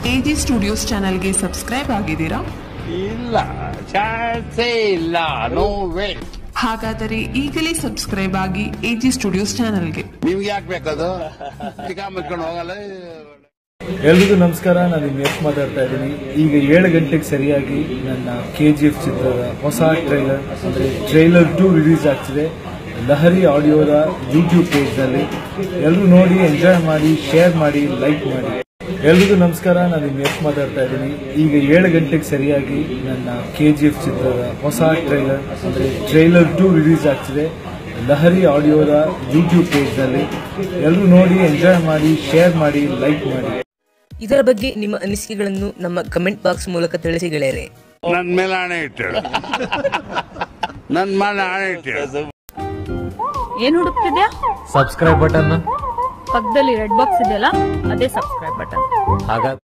AG studios ಚಾನೆಲ್ಗೆ subscribe ಆಗಿದ್ದೀರಾ ಇಲ್ಲ ಚಾನ್ಸೇ ಇಲ್ಲ ನೋ ವೇ ಹಾಗಾದರೆ ಈಗಲೇ ಸಬ್ಸ್ಕ್ರೈಬ್ ಆಗಿ ಎಜಿ ಸ್ಟುಡಿಯೋಸ್ ಚಾನೆಲ್ಗೆ ನಿಮ್ಗೆ ಯಾಕೆ ಬೇಕದು ಚಿಕ್ಕ ಮುಚ್ಕೊಂಡು ಹೋಗಲ್ಲ ಎಲ್ರಿಗೂ ನಮಸ್ಕಾರ ನಾನು ನಿಮ್ಮ ಯಶ್ ಮಾತಾಡ್ತಾ ಇದ್ದೀನಿ ಈಗ ಏಳು ಗಂಟೆಗೆ ಸರಿಯಾಗಿ ನನ್ನ ಕೆ ಜಿ ಎಫ್ ಚಿತ್ರದ ಹೊಸ ಟ್ರೈಲರ್ ಅಂದರೆ ಟ್ರೈಲರ್ ಟು ರಿಲೀಸ್ ಆಗ್ತಿದೆ ಲಹರಿ ಆಡಿಯೋದ ಯೂಟ್ಯೂಬ್ ಪೇಜ್ನಲ್ಲಿ ಎಲ್ಲರೂ ನೋಡಿ ಎಂಜಾಯ್ ಮಾಡಿ ಶೇರ್ ಮಾಡಿ ಲೈಕ್ ಮಾಡಿ ಎಲ್ರಿಗೂ ನಮಸ್ಕಾರ ನಾನು ನಿಮ್ಮ ಯಶ್ ಮಾತಾಡ್ತಾ ಇದ್ದೀನಿ ಈಗ ಏಳು ಗಂಟೆಗೆ ಸರಿಯಾಗಿ ನನ್ನ ಕೆ ಜಿ ಎಫ್ ಚಿತ್ರದ ಹೊಸ ಟ್ರೈಲರ್ ಅಂದರೆ ಟ್ರೈಲರ್ ಟು ರಿಲೀಸ್ ಆಗ್ತಿದೆ ಲಹರಿ ಆಡಿಯೋದ ಯೂಟ್ಯೂಬ್ ಪೇಜ್ನಲ್ಲಿ ಎಲ್ಲರೂ ನೋಡಿ ಎಂಜಾಯ್ ಮಾಡಿ ಶೇರ್ ಮಾಡಿ ಲೈಕ್ ಮಾಡಿ ಇದರ ಬಗ್ಗೆ ನಿಮ್ಮ ಅನಿಸಿಕೆಗಳನ್ನು ನಮ್ಮ ಕಮೆಂಟ್ ಬಾಕ್ಸ್ ಮೂಲಕ ತಿಳಿಸಿ ಗೆಳೆಯರೆ ನನ್ ಮೇಲೆ ಹಣೆ ಇಟ್ಟಳು ನನ್ ಮೇಲೆ ಹಣೆ ಇಟ್ಟಳು ಏನ್ ಹುಡುಕ್ತಿದ್ಯಾ ಸಬ್ಸ್ಕ್ರೈಬ್ ಬಟನ್ ಪಕ್ಕದಲ್ಲಿ ರೆಡ್ ಬಾಕ್ಸ್ ಇದೆಯಲ್ಲ ಅದೇ ಸಬ್ಸ್ಕ್ರೈಬ್ ಬಟನ್ ಹಾಗ